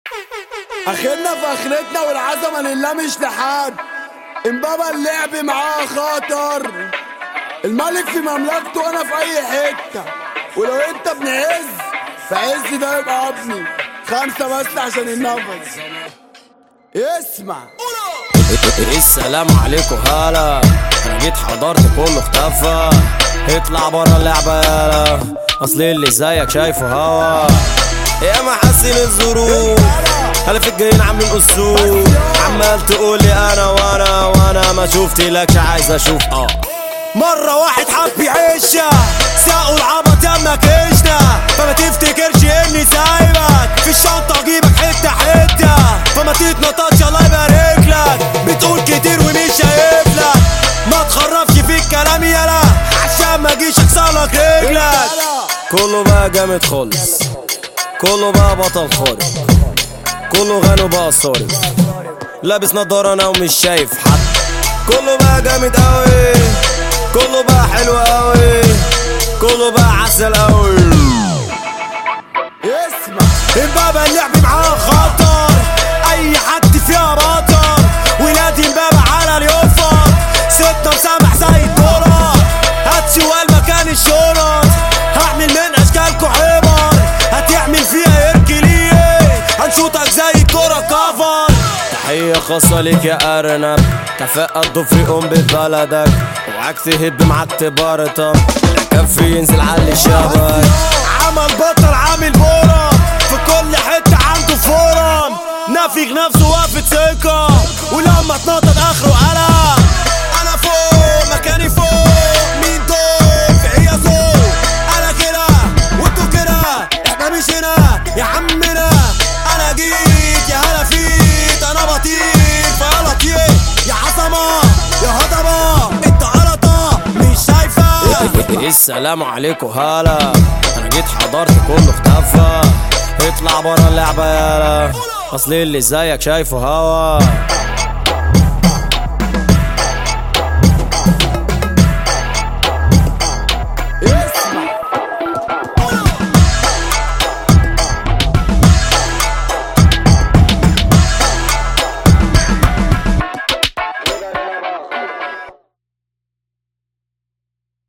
اخرنا في اخرتنا والعظمه لله مش لحد امبابا اللعب معاه خطر الملك في مملكته وانا في اي حته ولو انت ابن عز فعز ده يبقى ابني خمسه بس عشان النفس اسمع السلام عليكم هلا انا جيت حضرت كله اختفى اطلع برا اللعبة يالا اصل اللي زيك شايفه هوا يا محاسن الظروف هلفت جايين عاملين اسود عمال تقولي انا وانا وانا ما شفتلكش عايز اشوف اه مرة واحد حب يعيشها ساقوا العبط يمك عيشنا فما تفتكرش اني سايبك في الشنطة اجيبك حتة حتة فما تتنططش الله يبارك لك بتقول كتير ومش شايف لك ما تخرفش في الكلام يالا عشان ما اجيش اكسرلك رجلك كله بقى جامد خالص كله بقى بطل خارق كله غني بقى صارف لابس نضارة انا ومش شايف حد كله بقى جامد قوي كله بقى حلو قوي كله بقى عسل قوي اسمع امبابا اللعب معاه خطر اي حد فيها بطل ولادي امبابا على اليوفر ستة مسامح زي الدولار هات سؤال مكان الشرط هعمل من اشكالكوا حمر هتعمل فيها هركليه هنشوطك زي الكرة كفر تحية خاصة ليك يا أرنب كفاءة تضيف أم ببلدك اوعاك تهب معاك تبارطة الكف ينزل على الشبك عمل بطل عامل بورم في كل حتة عنده فورم نافخ نفسه وقفة ثقة ولما تنطط آخره قلم أنا فوق مكاني فوق مين دول في هي ذوق أنا كده وانتوا كده احنا مش هنا يا عمنا أنا جيت يا هلا فيك أنا بطير فيلا طير يا عظمة يا هضبة انت غلطة مش شايفة السلام عليكم هلا انا جيت حضرت كله اختفى اطلع برا اللعبة يالا اصل اللي زيك شايفه هوا